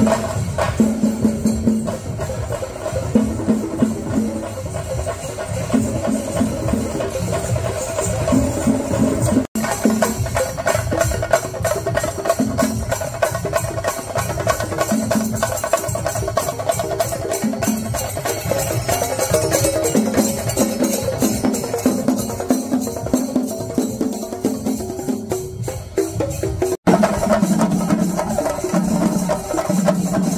ആ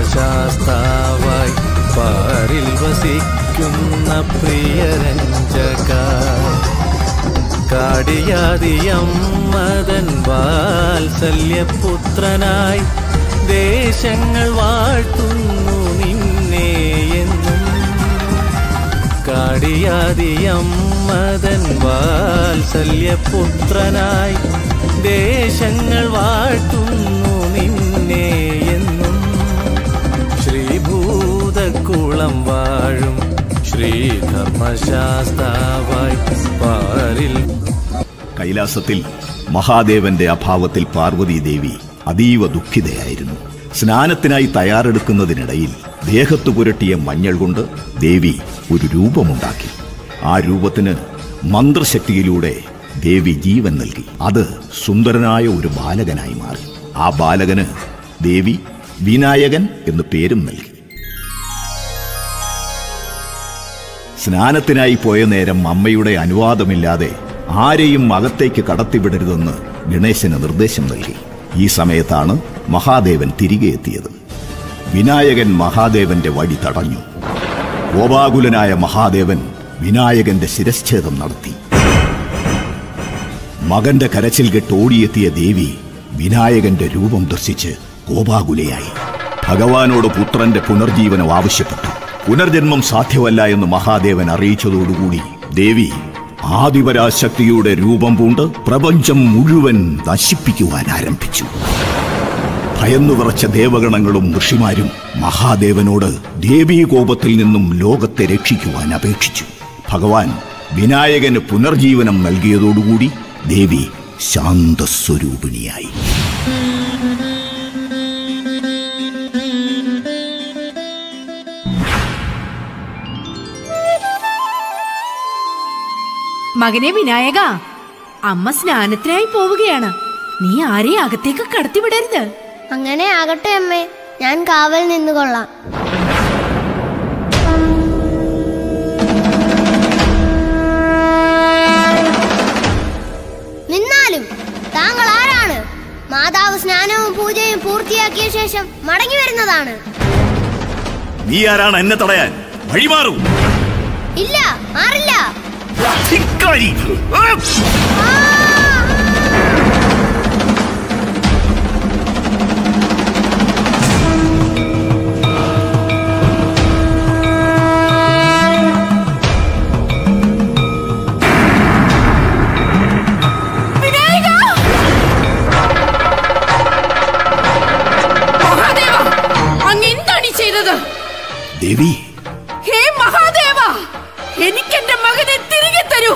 ധർമ്മശാസ്താവായി പാരിൽ വസിക്കുന്ന പ്രിയരഞ്ജക കാടിയാതിയമ്മതൻ വാത്സല്യപുത്രനായി ദേശങ്ങൾ വാഴ്ത്തുന്നു നിന്നെ എന്നും കാടിയാതിയമ്മതൻ വാത്സല്യപുത്രനായി ദേശങ്ങൾ വാഴ്ത്തുന്നു നിന്നെ എന്നും ശ്രീഭൂതക്കുളം വാഴും ശ്രീധർമ്മശാസ്താവായി പാരിൽ കൈലാസത്തിൽ മഹാദേവന്റെ അഭാവത്തിൽ പാർവതീദേവി അതീവ ദുഃഖിതയായിരുന്നു സ്നാനത്തിനായി തയ്യാറെടുക്കുന്നതിനിടയിൽ ദേഹത്തു പുരട്ടിയ മഞ്ഞൾ കൊണ്ട് ദേവി ഒരു രൂപമുണ്ടാക്കി ആ രൂപത്തിന് മന്ത്രശക്തിയിലൂടെ ദേവി ജീവൻ നൽകി അത് സുന്ദരനായ ഒരു ബാലകനായി മാറി ആ ബാലകന് ദേവി വിനായകൻ എന്ന് പേരും നൽകി സ്നാനത്തിനായി പോയ നേരം അമ്മയുടെ അനുവാദമില്ലാതെ ആരെയും അകത്തേക്ക് കടത്തിവിടരുതെന്ന് ഗണേശന് നിർദ്ദേശം നൽകി ഈ സമയത്താണ് മഹാദേവൻ തിരികെ എത്തിയത് വിനായകൻ മഹാദേവന്റെ വഴി തടഞ്ഞു കോപാകുലനായ മഹാദേവൻ വിനായകന്റെ ശിരച്ഛേദം നടത്തി മകന്റെ കരച്ചിൽ കെട്ട് ഓടിയെത്തിയ ദേവി വിനായകന്റെ രൂപം ദർശിച്ച് കോപാകുലയായി ഭഗവാനോട് പുത്രന്റെ പുനർജീവനം ആവശ്യപ്പെട്ടു പുനർജന്മം സാധ്യമല്ല എന്ന് മഹാദേവൻ അറിയിച്ചതോടുകൂടി ദേവി ആദിപരാശക്തിയുടെ രൂപം പൂണ്ട് പ്രപഞ്ചം മുഴുവൻ നശിപ്പിക്കുവാൻ ആരംഭിച്ചു ഭയന്നു വിറച്ച ദേവഗണങ്ങളും ഋഷിമാരും മഹാദേവനോട് ദേവീകോപത്തിൽ നിന്നും ലോകത്തെ രക്ഷിക്കുവാൻ അപേക്ഷിച്ചു ഭഗവാൻ വിനായകന് പുനർജീവനം നൽകിയതോടുകൂടി ദേവി ശാന്തസ്വരൂപിണിയായി മകനെ വിനായക അമ്മ സ്നാനത്തിനായി പോവുകയാണ് നീ ആരെയും അകത്തേക്ക് കടത്തിവിടരുത് അങ്ങനെ ആകട്ടെ അമ്മേ ഞാൻ കാവൽ നിന്നുകൊള്ളാം നിന്നാലും താങ്കൾ ആരാണ് മാതാവ് സ്നാനവും പൂജയും പൂർത്തിയാക്കിയ ശേഷം മടങ്ങി വരുന്നതാണ് നീ ആരാണ് എന്നെ തടയാൻ വഴിമാറൂ ഇല്ല മാറില്ല ധിക്കാരി! ആ! വിനായക മഹാദേവ അങ്ങ് എന്താണ് ഈ ചെയ്തത് ദേവി ഹേ മഹാദേവ എനിക്കെന്റെ മകനെ തിരികെ തരൂ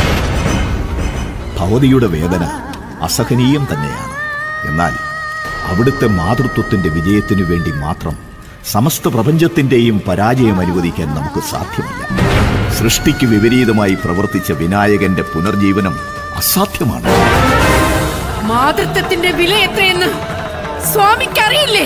ഭവതിയുടെ വേദന അസഹനീയം തന്നെയാണ് എന്നാൽ അവിടുത്തെ മാതൃത്വത്തിന്റെ വിജയത്തിനു വേണ്ടി മാത്രം സമസ്ത പ്രപഞ്ചത്തിന്റെയും പരാജയം അനുവദിക്കാൻ നമുക്ക് സാധ്യമല്ല സൃഷ്ടിക്ക് വിപരീതമായി പ്രവർത്തിച്ച വിനായകന്റെ പുനർജീവനം അസാധ്യമാണ് മാതൃത്വത്തിന്റെ വില എത്രയെന്ന് സ്വാമിക്ക് അറിയില്ലേ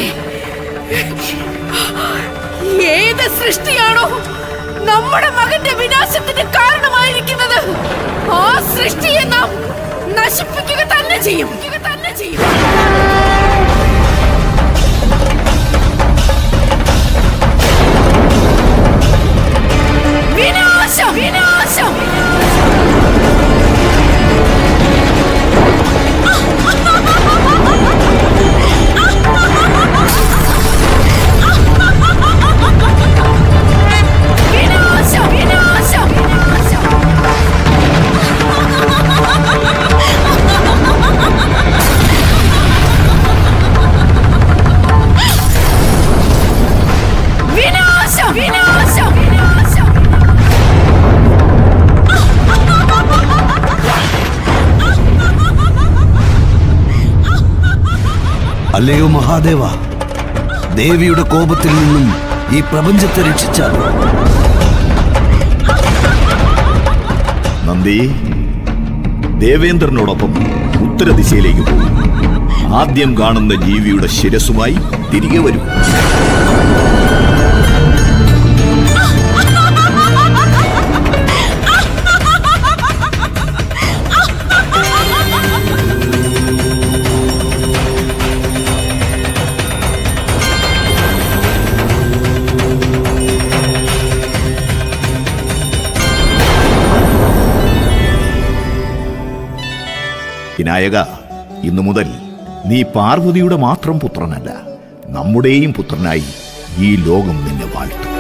ഏത് സൃഷ്ടിയാണോ നമ്മുടെ മകന്റെ വിനാശത്തിന് കാരണമായിരിക്കുന്നത് ആ സൃഷ്ടിയെ നാം നശിപ്പിക്കുക തന്നെ ചെയ്യും തന്നെ ചെയ്യും വിനാശം വിനാശം വിനാശം വിനാശം വിനാശം വിനാശം വിനാശം വിനാശം അല്ലയോ മഹാദേവ ദേവിയുടെ കോപത്തിൽ നിന്നും ഈ പ്രപഞ്ചത്തെ രക്ഷിച്ച നന്ദി ദേവേന്ദ്രനോടൊപ്പം ഉത്തരദിശയിലേക്ക് പോകും ആദ്യം കാണുന്ന ജീവിയുടെ ശിരസുമായി തിരികെ വരും വിനായക ഇന്നു മുതൽ നീ പാർവതിയുടെ മാത്രം പുത്രനല്ല നമ്മുടെയും പുത്രനായി ഈ ലോകം നിന്നെ വാഴ്ത്തും